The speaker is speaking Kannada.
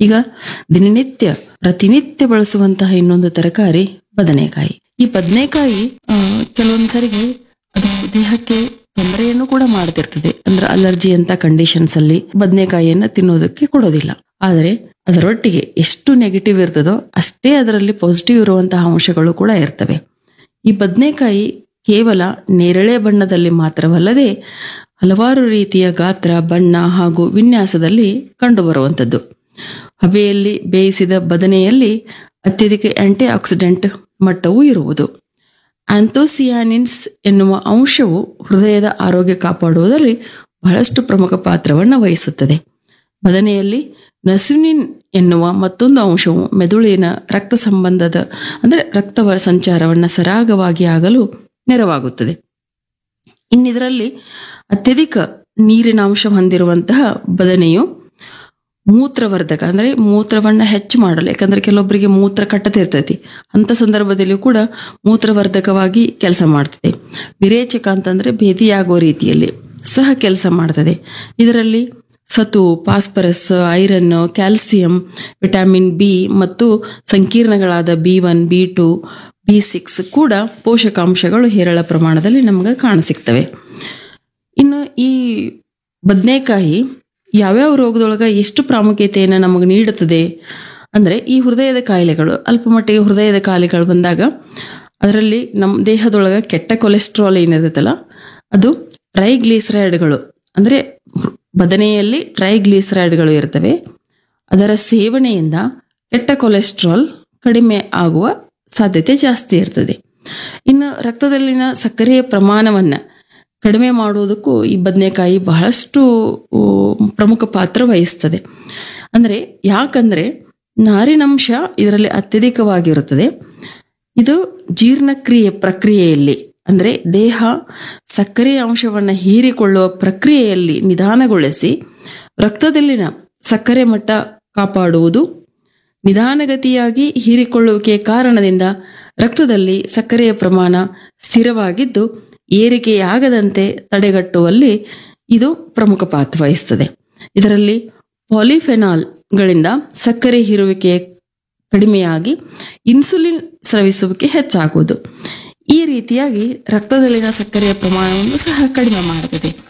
ಈಗ ದಿನನಿತ್ಯ ಪ್ರತಿನಿತ್ಯ ಬಳಸುವಂತಹ ಇನ್ನೊಂದು ತರಕಾರಿ ಬದನೆಕಾಯಿ ಈ ಬದನೆಕಾಯಿ ಆ, ಕೆಲವೊಂದ್ಸರಿಗೆ ಅದು ದೇಹಕ್ಕೆ ತೊಂದರೆಯನ್ನು ಕೂಡ ಮಾಡ್ತಿರ್ತದೆ ಅಂದ್ರೆ ಅಲರ್ಜಿ ಅಂತ ಕಂಡೀಷನ್ಸ್ ಅಲ್ಲಿ ಬದನೆಕಾಯಿಯನ್ನ ತಿನ್ನೋದಕ್ಕೆ ಕೊಡೋದಿಲ್ಲ ಆದರೆ ಅದರೊಟ್ಟಿಗೆ ಎಷ್ಟು ನೆಗೆಟಿವ್ ಇರ್ತದೋ ಅಷ್ಟೇ ಅದರಲ್ಲಿ ಪಾಸಿಟಿವ್ ಇರುವಂತಹ ಅಂಶಗಳು ಕೂಡ ಇರ್ತವೆ ಈ ಬದನೆಕಾಯಿ ಕೇವಲ ನೇರಳೆ ಬಣ್ಣದಲ್ಲಿ ಮಾತ್ರವಲ್ಲದೆ ಹಲವಾರು ರೀತಿಯ ಗಾತ್ರ ಬಣ್ಣ ಹಾಗೂ ವಿನ್ಯಾಸದಲ್ಲಿ ಕಂಡುಬರುವಂಥದ್ದು ಹಬೆಯಲ್ಲಿ ಬೇಯಿಸಿದ ಬದನೆಯಲ್ಲಿ ಅತ್ಯಧಿಕ ಆಂಟಿ ಆಕ್ಸಿಡೆಂಟ್ ಮಟ್ಟವೂ ಇರುವುದು ಆಂಥೋಸಿಯಾನಿನ್ಸ್ ಎನ್ನುವ ಅಂಶವು ಹೃದಯದ ಆರೋಗ್ಯ ಕಾಪಾಡುವುದರಲ್ಲಿ ಬಹಳಷ್ಟು ಪ್ರಮುಖ ಪಾತ್ರವನ್ನು ವಹಿಸುತ್ತದೆ ಬದನೆಯಲ್ಲಿ ನಸುನಿನ್ ಎನ್ನುವ ಮತ್ತೊಂದು ಅಂಶವು ಮೆದುಳಿನ ರಕ್ತ ಸಂಬಂಧದ ಅಂದರೆ ರಕ್ತ ಸಂಚಾರವನ್ನು ಸರಾಗವಾಗಿ ಆಗಲು ನೆರವಾಗುತ್ತದೆ ಇನ್ನಿದರಲ್ಲಿ ಅತ್ಯಧಿಕ ನೀರಿನ ಅಂಶ ಹೊಂದಿರುವಂತಹ ಬದನೆಯು ಮೂತ್ರವರ್ಧಕ ಅಂದ್ರೆ ಮೂತ್ರವನ್ನ ಹೆಚ್ಚು ಮಾಡಲು ಯಾಕಂದ್ರೆ ಕೆಲವೊಬ್ಬರಿಗೆ ಮೂತ್ರ ಕಟ್ಟತಿರ್ತೈತಿ ಅಂತ ಸಂದರ್ಭದಲ್ಲಿಯೂ ಕೂಡ ಮೂತ್ರವರ್ಧಕವಾಗಿ ಕೆಲಸ ಮಾಡ್ತದೆ ವಿರೇಚಕ ಅಂತಂದ್ರೆ ಭೇದಿಯಾಗುವ ರೀತಿಯಲ್ಲಿ ಸಹ ಕೆಲಸ ಮಾಡ್ತದೆ ಇದರಲ್ಲಿ ಸತು phosphorus iron calcium vitamin B ಮತ್ತು ಸಂಕೀರ್ಣಗಳಾದ B one B two B six ಕೂಡ ಪೋಷಕಾಂಶಗಳು ಹೇರಳ ಪ್ರಮಾಣದಲ್ಲಿ ನಮಗೆ ಕಾಣಸಿಗ್ತವೆ ಇನ್ನು ಈ ಬದನೆಕಾಯಿ ಯಾವ್ಯಾವ ರೋಗದೊಳಗ ಎಷ್ಟು ಪ್ರಾಮುಖ್ಯತೆಯನ್ನು ನಮಗೆ ನೀಡುತ್ತದೆ ಅಂದರೆ ಈ ಹೃದಯದ ಕಾಯಿಲೆಗಳು ಅಲ್ಪ ಮಟ್ಟಿಗೆ ಹೃದಯದ ಕಾಯಿಲೆಗಳು ಬಂದಾಗ ಅದರಲ್ಲಿ ನಮ್ಮ ದೇಹದೊಳಗ ಕೆಟ್ಟ ಕೊಲೆಸ್ಟ್ರಾಲ್ ಏನಿರುತ್ತಲ್ಲ ಅದು ಟ್ರೈಗ್ಲಿಸರೈಡ್ಗಳು ಅಂದರೆ ಬದನೆಯಲ್ಲಿ ಟ್ರೈಗ್ಲಿಸರೈಡ್ಗಳು ಇರ್ತವೆ ಅದರ ಸೇವನೆಯಿಂದ ಕೆಟ್ಟ ಕೊಲೆಸ್ಟ್ರಾಲ್ ಕಡಿಮೆ ಆಗುವ ಸಾಧ್ಯತೆ ಜಾಸ್ತಿ ಇರ್ತದೆ ಇನ್ನು ರಕ್ತದಲ್ಲಿನ ಸಕ್ಕರೆಯ ಪ್ರಮಾಣವನ್ನು ಕಡಿಮೆ ಮಾಡುವುದಕ್ಕೂ ಈ ಬದನೆಕಾಯಿ ಬಹಳಷ್ಟು ಊ, ಪ್ರಮುಖ ಪಾತ್ರ ವಹಿಸ್ತದೆ ಅಂದರೆ ಯಾಕಂದ್ರೆ ನಾರಿನಂಶ ಇದರಲ್ಲಿ ಅತ್ಯಧಿಕವಾಗಿರುತ್ತದೆ ಇದು ಜೀರ್ಣಕ್ರಿಯೆ ಪ್ರಕ್ರಿಯೆಯಲ್ಲಿ ಅಂದರೆ ದೇಹ ಸಕ್ಕರೆಯ ಅಂಶವನ್ನು ಹೀರಿಕೊಳ್ಳುವ ಪ್ರಕ್ರಿಯೆಯಲ್ಲಿ ನಿಧಾನಗೊಳಿಸಿ ರಕ್ತದಲ್ಲಿನ ಸಕ್ಕರೆ ಮಟ್ಟ ಕಾಪಾಡುವುದು ನಿಧಾನಗತಿಯಾಗಿ ಹೀರಿಕೊಳ್ಳುವಿಕೆಯ ಕಾರಣದಿಂದ ರಕ್ತದಲ್ಲಿ ಸಕ್ಕರೆಯ ಪ್ರಮಾಣ ಸ್ಥಿರವಾಗಿದ್ದು ಏರಿಕೆಯಾಗದಂತೆ ತಡೆಗಟ್ಟುವಲ್ಲಿ ಇದು ಪ್ರಮುಖ ಪಾತ್ರ ವಹಿಸ್ತದೆ ಇದರಲ್ಲಿ ಪಾಲಿಫೆನಾಲ್ಗಳಿಂದ ಸಕ್ಕರೆ ಹೀರುವಿಕೆ ಕಡಿಮೆಯಾಗಿ ಇನ್ಸುಲಿನ್ ಸ್ರವಿಸುವಿಕೆ ಹೆಚ್ಚಾಗುವುದು ಈ ರೀತಿಯಾಗಿ ರಕ್ತದಲ್ಲಿನ ಸಕ್ಕರೆಯ ಪ್ರಮಾಣವನ್ನು ಸಹ ಕಡಿಮೆ ಮಾಡುತ್ತದೆ